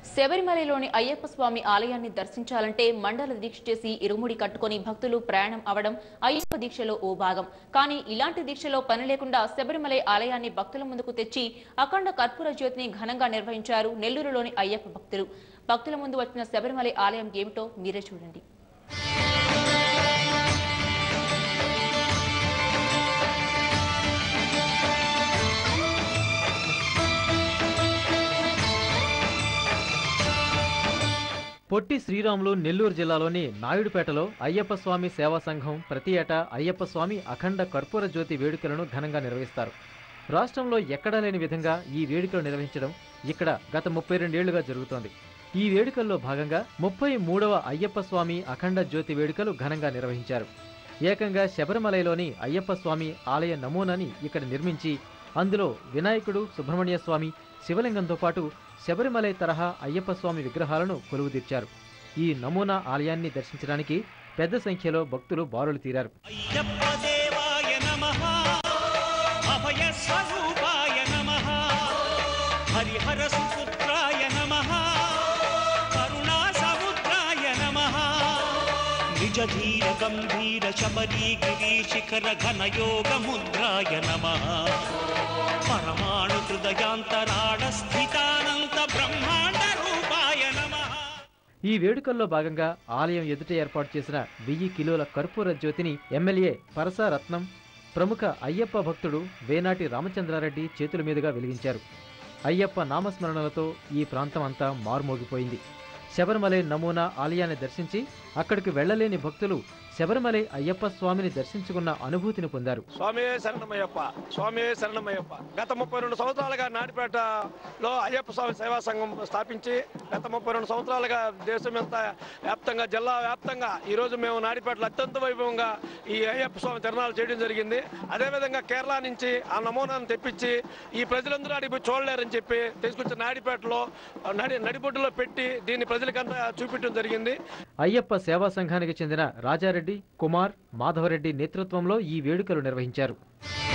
శబరిమలలోని అయ్యప్ప స్వామి ఆలయాన్ని దర్శించాలంటే మండల దీక్ష చేసి ఇరుముడి కట్టుకొని భక్తులు ప్రయాణం అవడం అయ్యప్ప దీక్షలో ఓ భాగం కానీ ఇలాంటి దీక్షలో పని లేకుండా శబరిమల ఆలయాన్ని భక్తుల ముందుకు తెచ్చి అఖండ కర్పూర జ్యోతిని ఘనంగా నిర్వహించారు నెల్లూరులోని అయ్యప్ప భక్తులు భక్తుల ముందు వచ్చిన శబరిమల ఆలయం ఏమిటో మీరే చూడండి పొట్టి శ్రీరాములు నెల్లూరు జిల్లాలోని నాయుడుపేటలో అయ్యప్ప స్వామి సేవా సంఘం ప్రతి ఏటా అయ్యప్ప స్వామి అఖండ కర్పూర జ్యోతి వేడుకలను ఘనంగా నిర్వహిస్తారు రాష్ట్రంలో ఎక్కడా లేని విధంగా ఈ వేడుకలు నిర్వహించడం ఇక్కడ గత ముప్పై రెండేళ్లుగా జరుగుతోంది ఈ వేడుకల్లో భాగంగా ముప్పై మూడవ అయ్యప్ప స్వామి అఖండ జ్యోతి వేడుకలు ఘనంగా నిర్వహించారు ఏకంగా శబరిమలలోని అయ్యప్ప స్వామి ఆలయ నమూనాని ఇక్కడ నిర్మించి అందులో వినాయకుడు సుబ్రహ్మణ్య స్వామి శివలింగంతో పాటు శబరిమలై తరహా అయ్యప్ప స్వామి విగ్రహాలను కొలువుదీర్చారు ఈ నమూనా ఆలయాన్ని దర్శించడానికి పెద్ద సంఖ్యలో భక్తులు బారులు తీరారు అయ్యప్ప దేవాయ నమః అభయ స్వరూపాయ నమః హరిహర సుపుత్రాయ నమః కరుణా సముద్రాయ నమః నిజ ధీర గంభీర శబరీ గిరి శిఖర ఘన యోగ ముద్రాయ నమః పరమాణు హృదయాంతరాళ స్థితానంత బ్రహ్మాండ రూపాయ నమః ఈ వేడుకల్లో భాగంగా ఆలయం ఎదుట ఏర్పాటు చేసిన వెయ్యి కిలోల కర్పూర జ్యోతిని ఎమ్మెల్యే పరసా రత్నం ప్రముఖ అయ్యప్ప భక్తుడు వేనాటి రామచంద్రారెడ్డి చేతుల మీదుగా వెలిగించారు అయ్యప్ప నామస్మరణలతో ఈ ప్రాంతం అంతా మారుమోగిపోయింది శబరిమలై నమూనా ఆలయాన్ని దర్శించి అక్కడికి వెళ్లలేని భక్తులు శబరిమలై అయ్యప్ప స్వామిని దర్శించుకున్న అనుభూతిని పొందారు స్వామి శరణమయ్యప్ప స్వామి శరణమయ్యప్ప గత ముప్పై రెండు సంవత్సరాలుగా నాటిపేటలో అయ్యప్ప స్వామి సేవా సంఘం స్థాపించి గత ముప్పై రెండు సంవత్సరాలుగా దేశమంతా వ్యాప్తంగా జిల్లా వ్యాప్తంగా ఈరోజు మేము నాడిపేటలో అత్యంత వైభవంగా ఈ అయ్యప్ప స్వామి తిరణాలు చేయడం జరిగింది అదేవిధంగా కేరళ నుంచి ఆ నమూనాను తెప్పించి ఈ ప్రజలందరూ అడిగి చూడలేరని చెప్పి తీసుకొచ్చి నాడిపేటలో నడి నడిబొడ్డులో పెట్టి దీన్ని ప్రజలకంతా చూపించడం జరిగింది అయ్యప్ప సేవా సంఘానికి చెందిన రాజారెడ్డి కుమార్ మాధవరెడ్డి నేతృత్వంలో ఈ వేడుకలు నిర్వహించారు